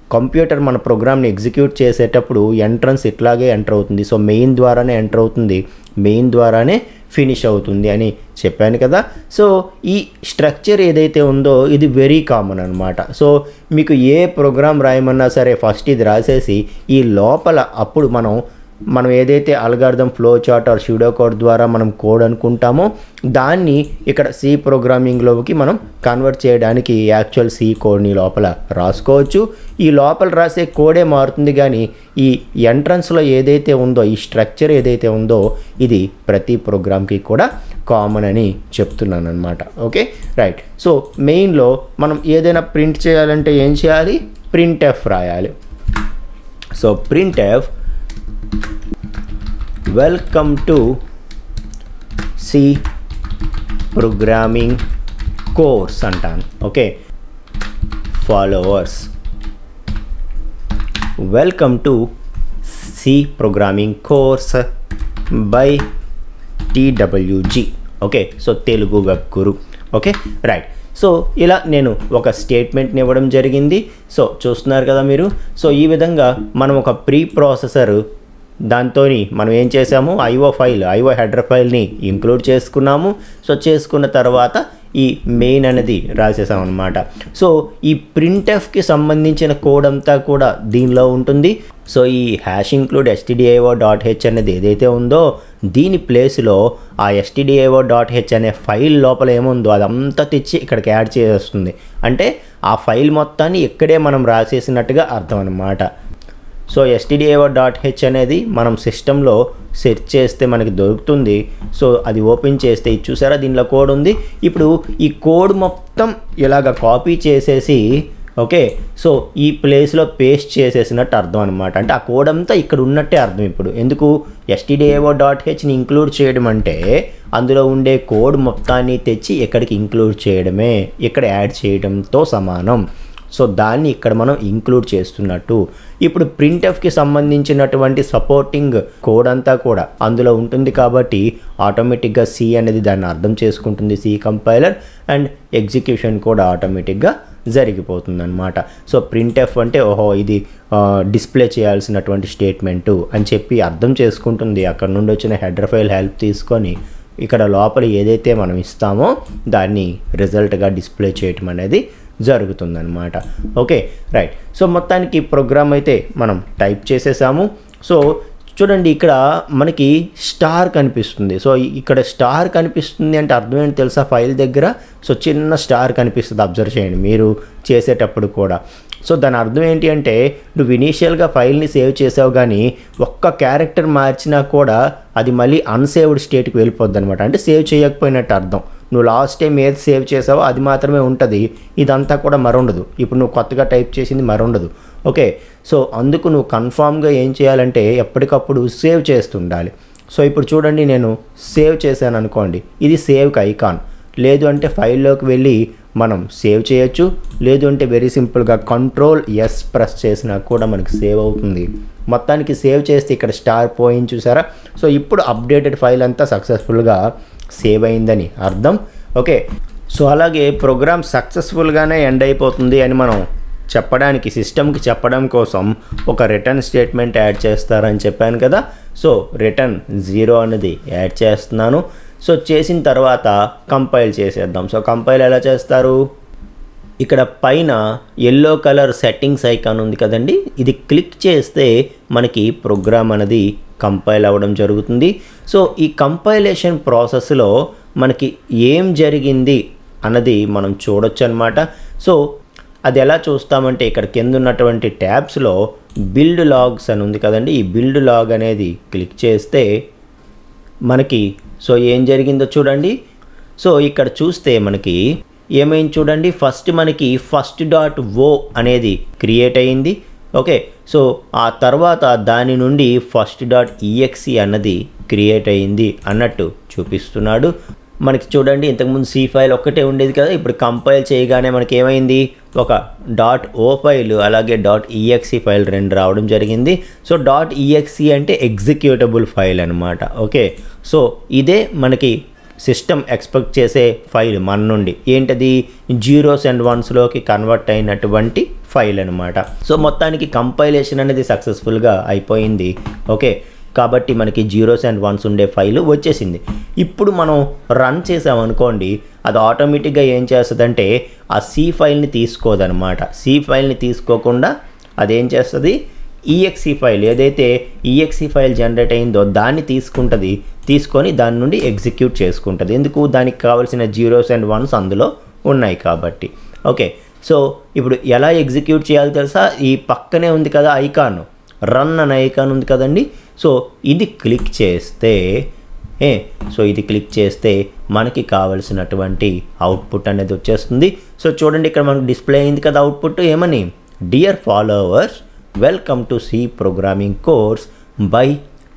computer మన ప్రోగ్రామ్ని ఎగ్జిక్యూట్ చేసేటప్పుడు ఎంట్రన్స్ ఇట్లాగే ఎంటర్ అవుతుంది సో మెయిన్ ద్వారానే ఎంటర్ అవుతుంది మెయిన్ ద్వారానే ఫినిష్ అవుతుంది అని చెప్పాను కదా సో ఈ స్ట్రక్చర్ ఏదైతే ఉందో ఇది వెరీ కామన్ అనమాట సో మీకు ఏ ప్రోగ్రామ్ రాయమన్నా సరే ఫస్ట్ ఇది రాసేసి ఈ లోపల అప్పుడు మనం మనం ఏదైతే algorithm flow chart or pseudo code ద్వారా మనం కోడ్ అనుకుంటామో దాన్ని ఇక్కడ సి ప్రోగ్రామింగ్లోకి మనం కన్వర్ట్ చేయడానికి యాక్చువల్ సి కోడ్ని లోపల రాసుకోవచ్చు ఈ లోపల రాసే కోడే మారుతుంది కానీ ఈ ఎంట్రన్స్లో ఏదైతే ఉందో ఈ స్ట్రక్చర్ ఏదైతే ఉందో ఇది ప్రతి ప్రోగ్రామ్కి కూడా కామన్ అని చెప్తున్నాను అనమాట ఓకే రైట్ సో మెయిన్లో మనం ఏదైనా ప్రింట్ చేయాలంటే ఏం చేయాలి ప్రింట్ ఎఫ్ రాయాలి so printf welcome to C programming course అంటాను okay followers welcome to C programming course by TWG okay so Telugu Web Guru okay right so ఇలా నేను ఒక స్టేట్మెంట్ని ఇవ్వడం జరిగింది సో చూస్తున్నారు కదా మీరు సో ఈ విధంగా మనం ఒక ప్రీ ప్రాసెసర్ దాంతో మనం ఏం చేసాము ఐఓ ఫైల్ ఐఓ హెడర్ ఫైల్ని ఇంక్లూడ్ చేసుకున్నాము సో చేసుకున్న తర్వాత ఈ మెయిన్ అనేది రాసేసాం అనమాట సో ఈ ప్రింట్ఎఫ్కి సంబంధించిన కోడ్ అంతా కూడా దీనిలో ఉంటుంది సో ఈ hash include stdio dot h అనేది ఏదైతే ఉందో దీని ప్లేస్లో ఆ ఎస్టీడిఐఓ డాట్ హెచ్ అనే ఫైల్ లోపల ఏముందో అదంతా తెచ్చి ఇక్కడికి యాడ్ చేస్తుంది అంటే ఆ ఫైల్ మొత్తాన్ని ఇక్కడే మనం రాసేసినట్టుగా అర్థం అనమాట సో ఎస్టీడిఏఓ డాట్ హెచ్ అనేది మనం సిస్టంలో సెర్చ్ చేస్తే మనకి దొరుకుతుంది సో అది ఓపెన్ చేస్తే ఇది చూసారా దీనిలో కోడ్ ఉంది ఇప్పుడు ఈ కోడ్ మొత్తం ఇలాగ కాపీ చేసేసి ఓకే సో ఈ ప్లేస్లో పేస్ట్ చేసేసినట్టు అర్థం అనమాట అంటే ఆ కోడ్ అంతా ఇక్కడ ఉన్నట్టే అర్థం ఇప్పుడు ఎందుకు ఎస్టీడిఏఓ డాట్ హెచ్ని ఇంక్లూడ్ చేయడం అంటే అందులో ఉండే కోడ్ మొత్తాన్ని తెచ్చి ఇక్కడికి ఇంక్లూడ్ చేయడమే ఇక్కడ యాడ్ చేయడంతో సమానం సో దాన్ని ఇక్కడ మనం ఇంక్లూడ్ చేస్తున్నట్టు ఇప్పుడు ప్రింట్ఎఫ్కి సంబంధించినటువంటి సపోర్టింగ్ కోడ్ అంతా కూడా అందులో ఉంటుంది కాబట్టి ఆటోమేటిక్గా సి అనేది దాన్ని అర్థం చేసుకుంటుంది సి కంపైలర్ అండ్ ఎగ్జిక్యూషన్ కూడా ఆటోమేటిక్గా జరిగిపోతుంది అనమాట సో ప్రింట్ఎఫ్ అంటే ఓహో ఇది డిస్ప్లే చేయాల్సినటువంటి స్టేట్మెంటు అని చెప్పి అర్థం చేసుకుంటుంది అక్కడ నుండి వచ్చిన హెడర్ ఫైల్ హెల్ప్ తీసుకొని ఇక్కడ లోపల ఏదైతే మనం ఇస్తామో దాన్ని రిజల్ట్గా డిస్ప్లే చేయటం అనేది జరుగుతుందన్నమాట ఓకే రైట్ సో మొత్తానికి ప్రోగ్రామ్ అయితే మనం టైప్ చేసేసాము సో చూడండి ఇక్కడ మనకి స్టార్ కనిపిస్తుంది సో ఇక్కడ స్టార్ కనిపిస్తుంది అంటే అర్థం ఏంటి తెలుసా ఫైల్ దగ్గర సో చిన్న స్టార్ కనిపిస్తుంది అబ్జర్వ్ చేయండి మీరు చేసేటప్పుడు కూడా సో దాని అర్థం ఏంటి అంటే నువ్వు ఇనీషియల్గా ఫైల్ని సేవ్ చేసావు కానీ ఒక్క క్యారెక్టర్ మార్చినా కూడా అది మళ్ళీ అన్సేవ్డ్ స్టేట్కి వెళ్ళిపోద్ది అనమాట అంటే సేవ్ చేయకపోయినట్టు అర్థం నువ్వు లాస్ట్ టైం ఏది సేవ్ చేసావో అది మాత్రమే ఉంటుంది ఇదంతా కూడా మరుండదు ఇప్పుడు నువ్వు కొత్తగా టైప్ చేసింది మరుండదు ఓకే సో అందుకు నువ్వు కన్ఫామ్గా ఏం చేయాలంటే ఎప్పటికప్పుడు సేవ్ చేస్తుండాలి సో ఇప్పుడు చూడండి నేను సేవ్ చేశాను అనుకోండి ఇది సేవ్కి ఐకాన్ లేదు అంటే ఫైల్లోకి వెళ్ళి మనం సేవ్ చేయొచ్చు లేదు అంటే వెరీ సింపుల్గా కంట్రోల్ ఎస్ ప్రెస్ చేసినా కూడా మనకి సేవ్ అవుతుంది మొత్తానికి సేవ్ చేస్తే ఇక్కడ స్టార్ పోయింది చూసారా సో ఇప్పుడు అప్డేటెడ్ ఫైల్ అంతా సక్సెస్ఫుల్గా సేవ్ అయిందని అర్థం ఓకే సో అలాగే ప్రోగ్రామ్ సక్సెస్ఫుల్గానే ఎండ్ అయిపోతుంది అని మనం చెప్పడానికి సిస్టమ్కి చెప్పడం కోసం ఒక రిటర్న్ స్టేట్మెంట్ యాడ్ చేస్తారని చెప్పాను కదా సో రిటర్న్ జీరో అనేది యాడ్ చేస్తున్నాను సో చేసిన తర్వాత కంపైల్ చేసేద్దాం సో కంపైల్ ఎలా చేస్తారు ఇక్కడ పైన ఎల్లో కలర్ సెట్టింగ్స్ ఐకాన్ ఉంది కదండి ఇది క్లిక్ చేస్తే మనకి ప్రోగ్రామ్ అనేది కంపైల్ అవ్వడం జరుగుతుంది సో ఈ కంపైలేషన్ ప్రాసెస్లో మనకి ఏం జరిగింది అన్నది మనం చూడొచ్చు అనమాట సో అది ఎలా చూస్తామంటే ఇక్కడ కింద ఉన్నటువంటి ట్యాబ్స్లో బిల్డ్ లాగ్స్ అని ఉంది కదండి ఈ బిల్డ్ లాగ్ అనేది క్లిక్ చేస్తే మనకి సో ఏం జరిగిందో చూడండి సో ఇక్కడ చూస్తే మనకి ఏమైంది చూడండి ఫస్ట్ మనకి ఫస్ట్ డాట్ ఓ అనేది క్రియేట్ అయింది ఓకే సో ఆ తర్వాత దాని నుండి ఫస్ట్ డాట్ ఈఎక్సి అన్నది క్రియేట్ అయింది అన్నట్టు చూపిస్తున్నాడు మనకి చూడండి ఇంతకుముందు సి ఫైల్ ఒక్కటే ఉండేది కదా ఇప్పుడు కంపైల్ చేయగానే మనకి ఏమైంది ఒక డాట్ ఓ ఫైల్ అలాగే డాట్ ఈఎక్సి ఫైల్ రెండు రావడం జరిగింది సో డాట్ ఈఎక్సి అంటే ఎగ్జిక్యూటబుల్ ఫైల్ అనమాట ఓకే సో ఇదే మనకి సిస్టమ్ ఎక్స్పెక్ట్ చేసే ఫైల్ మన నుండి ఏంటది జీరోస్ అండ్ వన్స్లోకి కన్వర్ట్ అయినటువంటి ఫైల్ అనమాట సో మొత్తానికి కంపైలేషన్ అనేది సక్సెస్ఫుల్గా అయిపోయింది ఓకే కాబట్టి మనకి జీరోస్ అండ్ వన్స్ ఉండే ఫైల్ వచ్చేసింది ఇప్పుడు మనం రన్ చేసామనుకోండి అది ఆటోమేటిక్గా ఏం చేస్తుందంటే ఆ సి ఫైల్ని తీసుకోదనమాట సి ఫైల్ని తీసుకోకుండా అదేం చేస్తుంది ఈఎక్సి ఫైల్ ఏదైతే ఈఎక్సి ఫైల్ జనరేట్ అయిందో దాన్ని తీసుకుంటుంది తీసుకొని దాని నుండి ఎగ్జిక్యూట్ చేసుకుంటుంది ఎందుకు దానికి కావాల్సిన జీరోస్ అండ్ వన్స్ అందులో ఉన్నాయి కాబట్టి ఓకే సో ఇప్పుడు ఎలా ఎగ్జిక్యూట్ చేయాలో తెలుసా ఈ పక్కనే ఉంది కదా ఐకాన్ రన్ అనే ఐకాన్ ఉంది కదండి సో ఇది క్లిక్ చేస్తే ఏ సో ఇది క్లిక్ చేస్తే మనకి కావలసినటువంటి అవుట్పుట్ అనేది వచ్చేస్తుంది సో చూడండి ఇక్కడ మనకు డిస్ప్లే అయింది కదా అవుట్పుట్ ఏమని dear followers welcome to C programming course by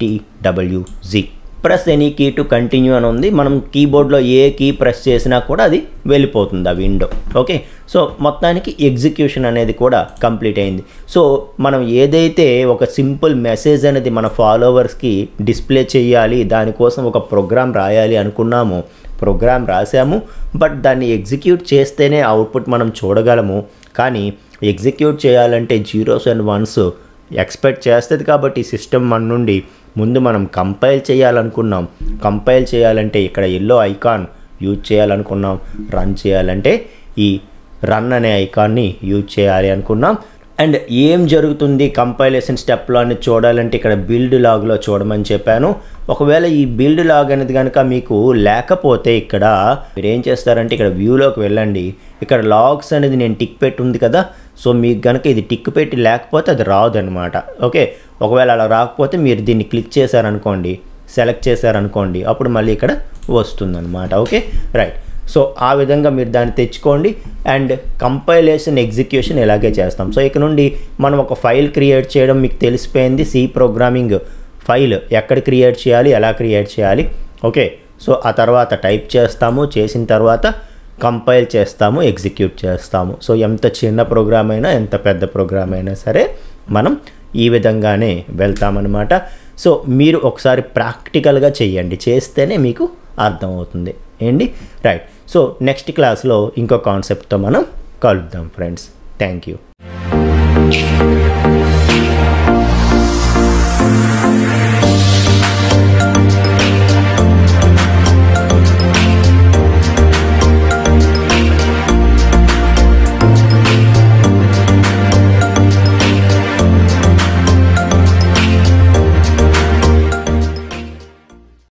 TWG press any key to continue అని ఉంది మనం కీబోర్డ్లో ఏ కీ ప్రెస్ చేసినా కూడా అది వెళ్ళిపోతుంది ఆ విండో ఓకే సో మొత్తానికి ఎగ్జిక్యూషన్ అనేది కూడా కంప్లీట్ అయింది సో మనం ఏదైతే ఒక సింపుల్ మెసేజ్ అనేది మన ఫాలోవర్స్కి డిస్ప్లే చేయాలి దానికోసం ఒక ప్రోగ్రామ్ రాయాలి అనుకున్నాము ప్రోగ్రామ్ రాసాము బట్ దాన్ని ఎగ్జిక్యూట్ చేస్తేనే అవుట్పుట్ మనం చూడగలము కానీ ఎగ్జిక్యూట్ చేయాలంటే జీరోస్ అండ్ వన్స్ ఎక్స్పెక్ట్ చేస్తుంది కాబట్టి సిస్టమ్ మన నుండి ముందు మనం కంపైల్ చేయాలనుకున్నాం కంపైల్ చేయాలంటే ఇక్కడ ఎల్లో ఐకాన్ యూజ్ చేయాలనుకున్నాం రన్ చేయాలంటే ఈ రన్ అనే ఐకాన్ని యూజ్ చేయాలి అనుకున్నాం అండ్ ఏం జరుగుతుంది కంపైలేషన్ స్టెప్లో అని చూడాలంటే ఇక్కడ బిల్డ్ లాగ్లో చూడమని చెప్పాను ఒకవేళ ఈ బిల్డ్ లాగ్ అనేది కనుక మీకు లేకపోతే ఇక్కడ మీరు ఏం చేస్తారంటే ఇక్కడ వ్యూలోకి వెళ్ళండి ఇక్కడ లాగ్స్ అనేది నేను టిక్ పెట్టి ఉంది కదా సో మీకు కనుక ఇది టిక్ పెట్టి లేకపోతే అది రాదు అనమాట ఓకే ఒకవేళ అలా రాకపోతే మీరు దీన్ని క్లిక్ చేశారనుకోండి సెలెక్ట్ చేశారనుకోండి అప్పుడు మళ్ళీ ఇక్కడ వస్తుందన్నమాట ఓకే రైట్ సో ఆ విధంగా మీరు దాన్ని తెచ్చుకోండి అండ్ కంపైలేషన్ ఎగ్జిక్యూషన్ ఇలాగే చేస్తాం సో ఇక నుండి మనం ఒక ఫైల్ క్రియేట్ చేయడం మీకు తెలిసిపోయింది సి ప్రోగ్రామింగ్ ఫైల్ ఎక్కడ క్రియేట్ చేయాలి ఎలా క్రియేట్ చేయాలి ఓకే సో ఆ తర్వాత టైప్ చేస్తాము చేసిన తర్వాత కంపైల్ చేస్తాము ఎగ్జిక్యూట్ చేస్తాము సో ఎంత చిన్న ప్రోగ్రామ్ అయినా ఎంత పెద్ద ప్రోగ్రామ్ అయినా సరే మనం ఈ విధంగానే వెళ్తామన్నమాట సో మీరు ఒకసారి ప్రాక్టికల్గా చేయండి చేస్తేనే మీకు అర్థమవుతుంది ఏంటి రైట్ సో నెక్స్ట్ క్లాస్లో ఇంకో కాన్సెప్ట్తో మనం కలుద్దాం ఫ్రెండ్స్ థ్యాంక్ యూ